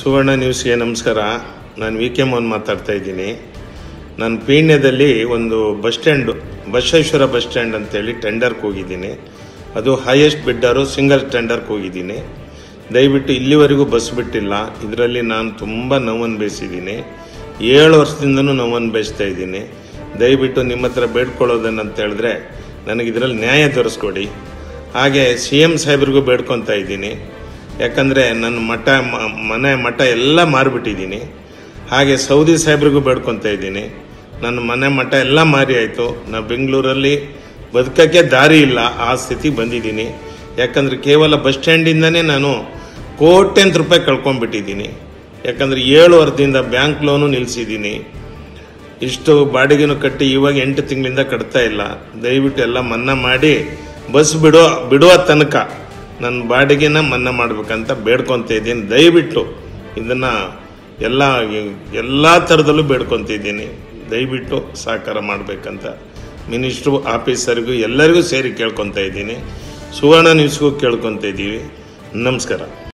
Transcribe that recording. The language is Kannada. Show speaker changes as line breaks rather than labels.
ಸುವರ್ಣ ನ್ಯೂಸ್ಗೆ ನಮಸ್ಕಾರ ನಾನು ವಿ ಕೆ ಮೋಹನ್ ಮಾತಾಡ್ತಾ ಇದ್ದೀನಿ ನಾನು ಪೀಣ್ಯದಲ್ಲಿ ಒಂದು bus stand Basaveshwara bus stand ಅಂತೇಳಿ ಟೆಂಡರ್ಗೆ ಹೋಗಿದ್ದೀನಿ ಅದು ಹೈಯೆಸ್ಟ್ ಬಿಡ್ಡರು ಸಿಂಗಲ್ ಟೆಂಡರ್ಗೆ ಹೋಗಿದ್ದೀನಿ ದಯವಿಟ್ಟು ಇಲ್ಲಿವರೆಗೂ ಬಸ್ ಬಿಟ್ಟಿಲ್ಲ ಇದರಲ್ಲಿ ನಾನು ತುಂಬ ನೋವನ್ನು ಬೇಯಿಸಿದ್ದೀನಿ ಏಳು ವರ್ಷದಿಂದನೂ ನೋವನ್ನು ಬೇಯಿಸ್ತಾ ಇದ್ದೀನಿ ದಯವಿಟ್ಟು ನಿಮ್ಮ ಹತ್ರ ಬೇಡ್ಕೊಳ್ಳೋದೇನಂತ ಹೇಳಿದ್ರೆ ನನಗೆ ಇದರಲ್ಲಿ ನ್ಯಾಯ ತೋರಿಸ್ಕೊಡಿ ಹಾಗೆ ಸಿ ಎಮ್ ಸಾಹೇಬ್ರಿಗೂ ಬೇಡ್ಕೊತಾ ಇದ್ದೀನಿ ಯಾಕಂದರೆ ನನ್ನ ಮಠ ಮ- ಮನೆ ಮಠ ಎಲ್ಲ ಮಾರಿಬಿಟ್ಟಿದ್ದೀನಿ ಹಾಗೆ ಸೌದಿ ಸಾಹೇಬ್ರಿಗೂ ಬೇಡ್ಕೊತಾ ಇದ್ದೀನಿ ನನ್ನ ಮನೆ ಮಠ ಎಲ್ಲ ಮಾರಿ ಆಯಿತು ನಾ ಬೆಂಗಳೂರಲ್ಲಿ ಬದುಕಕ್ಕೆ ದಾರಿ ಇಲ್ಲ ಆ ಸ್ಥಿತಿಗೆ ಬಂದಿದ್ದೀನಿ ಯಾಕಂದರೆ ಕೇವಲ ಬಸ್ ಸ್ಟ್ಯಾಂಡಿಂದನೇ ನಾನು ಕೋಟ್ಯಂತರ ರೂಪಾಯಿ ಕಳ್ಕೊಂಡ್ಬಿಟ್ಟಿದ್ದೀನಿ ಯಾಕಂದರೆ ಏಳು ವರ್ಷದಿಂದ ಬ್ಯಾಂಕ್ ಲೋನು ನಿಲ್ಲಿಸಿದ್ದೀನಿ ಇಷ್ಟು ಬಾಡಿಗೆನೂ ಕಟ್ಟಿ ಇವಾಗ ಎಂಟು ತಿಂಗಳಿಂದ ಕಟ್ತಾ ಇಲ್ಲ ದಯವಿಟ್ಟು ಎಲ್ಲ ಮನ್ನಾ ಮಾಡಿ ಬಸ್ ಬಿಡೋ ಬಿಡುವ ತನಕ ನನ್ನ ಬಾಡಿಗೆನ ಮನ್ನಾ ಮಾಡ್ಬೇಕಂತ ಬೇಡ್ಕೊತ ಇದ್ದೀನಿ ದಯವಿಟ್ಟು ಇದನ್ನ ಎಲ್ಲ ಎಲ್ಲ ಥರದಲ್ಲೂ ಬೇಡ್ಕೊತ ಇದ್ದೀನಿ ದಯವಿಟ್ಟು ಸಹಕಾರ ಮಾಡಬೇಕಂತ ಮಿನಿಸ್ಟ್ರು ಆಫೀಸರ್ಗೂ ಎಲ್ಲರಿಗೂ ಸೇರಿ ಕೇಳ್ಕೊತಾ ಇದ್ದೀನಿ ಸುವರ್ಣ ನ್ಯೂಸ್ಗೂ ಕೇಳ್ಕೊತಾ ಇದ್ದೀವಿ ನಮಸ್ಕಾರ